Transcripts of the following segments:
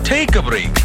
Take a break.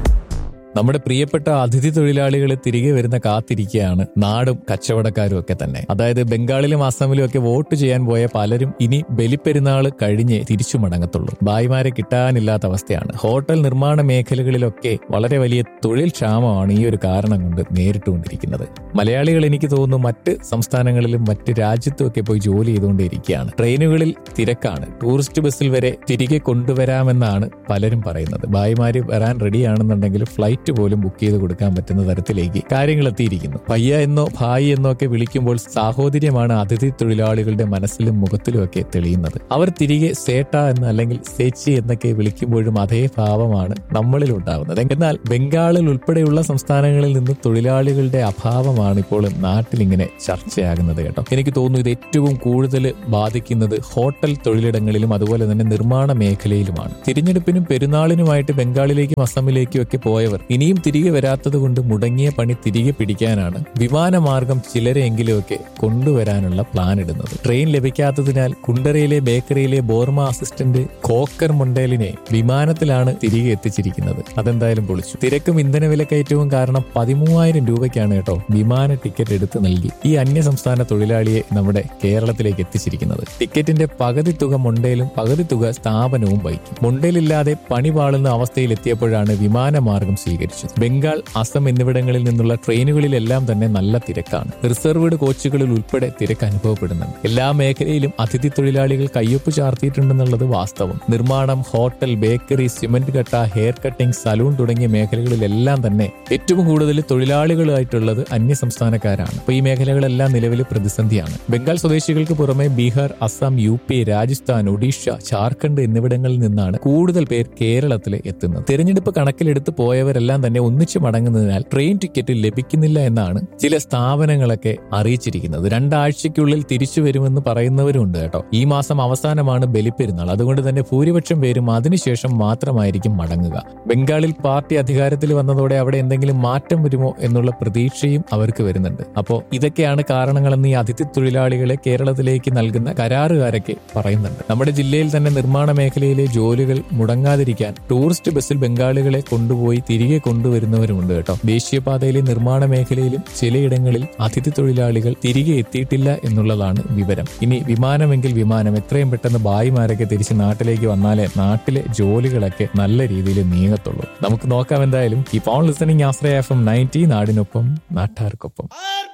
നമ്മുടെ പ്രിയപ്പെട്ട അതിഥി തൊഴിലാളികൾ തിരികെ വരുന്ന കാത്തിരിക്കുകയാണ് നാടും കച്ചവടക്കാരും ഒക്കെ തന്നെ അതായത് ബംഗാളിലും അസമിലും ഒക്കെ വോട്ട് ചെയ്യാൻ പോയ പലരും ഇനി ബലിപ്പെരുന്നാൾ കഴിഞ്ഞേ തിരിച്ചു മടങ്ങത്തുള്ളൂ ഭായിമാരെ കിട്ടാനില്ലാത്ത അവസ്ഥയാണ് ഹോട്ടൽ നിർമ്മാണ മേഖലകളിലൊക്കെ വളരെ വലിയ തൊഴിൽ ക്ഷാമമാണ് ഈ ഒരു കാരണം കൊണ്ട് നേരിട്ടുകൊണ്ടിരിക്കുന്നത് മലയാളികൾ എനിക്ക് തോന്നുന്നു മറ്റ് സംസ്ഥാനങ്ങളിലും മറ്റ് രാജ്യത്തും ഒക്കെ പോയി ജോലി ചെയ്തുകൊണ്ടിരിക്കുകയാണ് ട്രെയിനുകളിൽ തിരക്കാണ് ടൂറിസ്റ്റ് ബസ്സിൽ വരെ തിരികെ കൊണ്ടുവരാമെന്നാണ് പലരും പറയുന്നത് ഭായിമാര് വരാൻ റെഡിയാണെന്നുണ്ടെങ്കിൽ ഫ്ലൈറ്റ് പോലും ബുക്ക് ചെയ്ത് കൊടുക്കാൻ പറ്റുന്ന തരത്തിലേക്ക് കാര്യങ്ങൾ എത്തിയിരിക്കുന്നു പയ്യ എന്നോ ഭായി എന്നോ ഒക്കെ വിളിക്കുമ്പോൾ സാഹോദര്യമാണ് അതിഥി തൊഴിലാളികളുടെ മനസ്സിലും മുഖത്തിലും ഒക്കെ തെളിയുന്നത് അവർ തിരികെ സേട്ട എന്ന് അല്ലെങ്കിൽ സേച്ചി എന്നൊക്കെ വിളിക്കുമ്പോഴും അതേ ഭാവമാണ് നമ്മളിൽ ഉണ്ടാവുന്നത് എന്നാൽ ബംഗാളിൽ ഉൾപ്പെടെയുള്ള സംസ്ഥാനങ്ങളിൽ നിന്ന് തൊഴിലാളികളുടെ അഭാവമാണ് ഇപ്പോൾ നാട്ടിൽ ഇങ്ങനെ ചർച്ചയാകുന്നത് കേട്ടോ എനിക്ക് തോന്നുന്നു ഇത് ഏറ്റവും കൂടുതൽ ബാധിക്കുന്നത് ഹോട്ടൽ തൊഴിലിടങ്ങളിലും അതുപോലെ തന്നെ നിർമ്മാണ മേഖലയിലുമാണ് തിരഞ്ഞെടുപ്പിനും പെരുന്നാളിനുമായിട്ട് ബംഗാളിലേക്കും അസമിലേക്കും ഒക്കെ പോയവർ ഇനിയും തിരികെ വരാത്തത് കൊണ്ട് മുടങ്ങിയ പണി തിരികെ പിടിക്കാനാണ് വിമാനമാർഗം ചിലരെയെങ്കിലുമൊക്കെ കൊണ്ടുവരാനുള്ള പ്ലാൻ ഇടുന്നത് ട്രെയിൻ ലഭിക്കാത്തതിനാൽ കുണ്ടറയിലെ ബേക്കറിയിലെ ബോർമ അസിസ്റ്റന്റ് കോക്കർ മൊണ്ടേലിനെ വിമാനത്തിലാണ് തിരികെ എത്തിച്ചിരിക്കുന്നത് അതെന്തായാലും പൊളിച്ചു തിരക്കും ഇന്ധന വിലക്കയറ്റവും കാരണം പതിമൂവായിരം രൂപയ്ക്കാണ് കേട്ടോ വിമാന ടിക്കറ്റ് എടുത്ത് നൽകി ഈ അന്യസംസ്ഥാന തൊഴിലാളിയെ നമ്മുടെ കേരളത്തിലേക്ക് എത്തിച്ചിരിക്കുന്നത് ടിക്കറ്റിന്റെ പകുതി തുക മൊണ്ടേലും പകുതി തുക സ്ഥാപനവും വഹിക്കും മൊണ്ടേലില്ലാതെ പണി പാളുന്ന അവസ്ഥയിൽ എത്തിയപ്പോഴാണ് വിമാനമാർഗം സ്വീകരിച്ചത് ബംഗാൾ അസം എന്നിവിടങ്ങളിൽ നിന്നുള്ള ട്രെയിനുകളിലെല്ലാം തന്നെ നല്ല തിരക്കാണ് റിസർവ്ഡ് കോച്ചുകളിൽ ഉൾപ്പെടെ തിരക്ക് അനുഭവപ്പെടുന്നുണ്ട് എല്ലാ മേഖലയിലും അതിഥി തൊഴിലാളികൾ കയ്യൊപ്പ് ചാർത്തിയിട്ടുണ്ടെന്നുള്ളത് വാസ്തവം നിർമ്മാണം ഹോട്ടൽ ബേക്കറി സിമന്റ് കട്ട ഹെയർ കട്ടിംഗ് സലൂൺ തുടങ്ങിയ മേഖലകളിലെല്ലാം തന്നെ ഏറ്റവും കൂടുതൽ തൊഴിലാളികളായിട്ടുള്ളത് അന്യ സംസ്ഥാനക്കാരാണ് അപ്പൊ ഈ മേഖലകളെല്ലാം നിലവിൽ പ്രതിസന്ധിയാണ് ബംഗാൾ സ്വദേശികൾക്ക് പുറമെ ബീഹാർ അസം യു പി രാജസ്ഥാൻ ഒഡീഷ ജാർഖണ്ഡ് എന്നിവിടങ്ങളിൽ നിന്നാണ് കൂടുതൽ പേർ കേരളത്തിൽ എത്തുന്നത് തിരഞ്ഞെടുപ്പ് കണക്കിലെടുത്ത് പോയവരെല്ലാം തന്നെ ഒന്നിച്ചു മടങ്ങുന്നതിനാൽ ട്രെയിൻ ടിക്കറ്റ് ലഭിക്കുന്നില്ല എന്നാണ് ചില സ്ഥാപനങ്ങളൊക്കെ അറിയിച്ചിരിക്കുന്നത് രണ്ടാഴ്ചയ്ക്കുള്ളിൽ തിരിച്ചു വരുമെന്ന് പറയുന്നവരുണ്ട് കേട്ടോ ഈ മാസം അവസാനമാണ് ബലിപ്പെരുന്നാൾ അതുകൊണ്ട് തന്നെ ഭൂരിപക്ഷം പേരും അതിനുശേഷം മാത്രമായിരിക്കും മടങ്ങുക ബംഗാളിൽ പാർട്ടി അധികാരത്തിൽ വന്നതോടെ അവിടെ എന്തെങ്കിലും മാറ്റം വരുമോ എന്നുള്ള പ്രതീക്ഷയും അവർക്ക് വരുന്നുണ്ട് അപ്പോൾ ഇതൊക്കെയാണ് കാരണങ്ങളെന്ന് ഈ അതിഥി തൊഴിലാളികളെ കേരളത്തിലേക്ക് നൽകുന്ന കരാറുകാരൊക്കെ പറയുന്നുണ്ട് നമ്മുടെ ജില്ലയിൽ തന്നെ നിർമ്മാണ മേഖലയിലെ ജോലികൾ മുടങ്ങാതിരിക്കാൻ ടൂറിസ്റ്റ് ബസ്സിൽ ബംഗാളികളെ കൊണ്ടുപോയി തിരികെ കൊണ്ടുവരുന്നവരുമുണ്ട് കേട്ടോ ദേശീയപാതയിലെ നിർമ്മാണ മേഖലയിലും ചിലയിടങ്ങളിൽ അതിഥി തൊഴിലാളികൾ തിരികെ എത്തിയിട്ടില്ല എന്നുള്ളതാണ് വിവരം ഇനി വിമാനമെങ്കിൽ വിമാനം എത്രയും പെട്ടെന്ന് ഭായിമാരൊക്കെ തിരിച്ച് നാട്ടിലേക്ക് വന്നാലേ നാട്ടിലെ ജോലികളൊക്കെ നല്ല രീതിയിൽ നീങ്ങത്തുള്ളൂ നമുക്ക് നോക്കാം എന്തായാലും keep on listening Aashraya F M ninety നാടിനൊപ്പം നാട്ടാർക്കൊപ്പം